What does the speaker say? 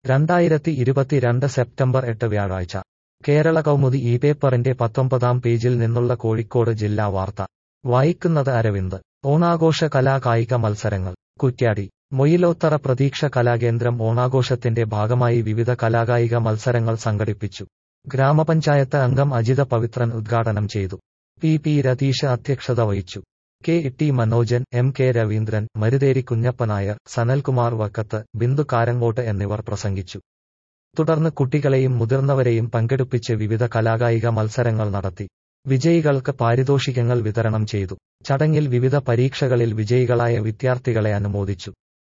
രണ്ടായിരത്തി ഇരുപത്തിരണ്ട് സെപ്റ്റംബർ എട്ട് വ്യാഴാഴ്ച കേരള കൗമുദി ഈ പേപ്പറിന്റെ പത്തൊമ്പതാം പേജിൽ നിന്നുള്ള കോഴിക്കോട് ജില്ലാ വാർത്ത വായിക്കുന്നത് അരവിന്ദ് ഓണാഘോഷ കലാകായിക മത്സരങ്ങൾ കുറ്റ്യാടി മൊയിലോത്തറ പ്രതീക്ഷ കലാകേന്ദ്രം ഓണാഘോഷത്തിന്റെ ഭാഗമായി വിവിധ കലാകായിക മത്സരങ്ങൾ സംഘടിപ്പിച്ചു ഗ്രാമപഞ്ചായത്ത് അംഗം അജിത പവിത്രൻ ഉദ്ഘാടനം ചെയ്തു പി പി രതീഷ് അധ്യക്ഷത വഹിച്ചു K T Manojan M K Raveendran Marutheri Kunjappan Nair Sanalkumar Vakkath Bindu കാരങ്ങോട്ട് എന്നിവർ പ്രസംഗിച്ചു തുടർന്ന് കുട്ടികളെയും മുതിർന്നവരെയും പങ്കെടുപ്പിച്ച് വിവിധ കലാകായിക മത്സരങ്ങൾ നടത്തി വിജയികൾക്ക് പാരിതോഷികങ്ങൾ വിതരണം ചെയ്തു ചടങ്ങിൽ വിവിധ പരീക്ഷകളിൽ വിജയികളായ വിദ്യാർത്ഥികളെ അനുമോദിച്ചു